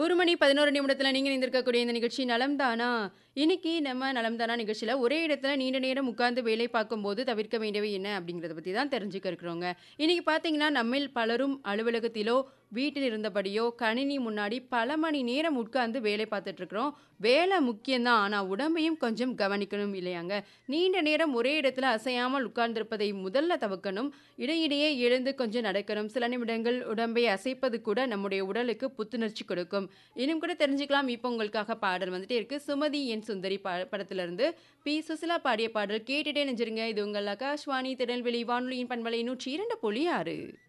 ஒரு மணி 11 நிமிடத்துல நீங்க இணைந்திருக்கக்கூடிய இந்த நிகழ்ச்சி நலம் தானா? இன்னைக்கு நம்ம நலம் தானா நிகழ்ச்சியில ஒரே இடத்துல நீண்ட நேரம் உட்கார்ந்து வேலை பார்க்கும்போது தவிர்க்க வேண்டியவை என்ன அப்படிங்கிறத பத்தி தான் தெரிஞ்சுக்க இருக்கிறோங்க. இன்னைக்கு பார்த்தீங்கன்னா, நம்மில் பலரும் அலுவலகத்திலோ, வீட்டில் இருந்தபடியோ கணினி முன்னாடி பல மணி நேரம் உட்கார்ந்து வேலை பார்த்துட்டு இருக்கிறோம். வேலை முக்கியம் தான். ஆனா உடம்பையும் கொஞ்சம் கவனிக்கணும் இல்லையாங்க? நீண்ட நேரம் ஒரே இடத்துல அசையாமல் உட்கார்ந்திருப்பதை முதல்ல தவிர்க்கணும். இடையிடையே எழுந்து கொஞ்சம் நடக்கணும். சில நிமிடங்கள் உடம்பை அசைப்பது கூட நம்முடைய உடலுக்கு புத்துணர்ச்சி கொடுக்கும். இன்னும் கூட தெரிஞ்சுக்கலாம். இப்போ உங்களுக்காக பாடல் வந்துட்டே இருக்கு. சுமதி என் சுந்தரி ப படத்திலிருந்து பி. சுசிலா பாடிய பாடல் கேட்டுட்டே நெஞ்சிருங்க. இது உங்கள் ஆகாஷ்வாணி திருநெல்வேலி வானொலியின் பண்பலை 102.6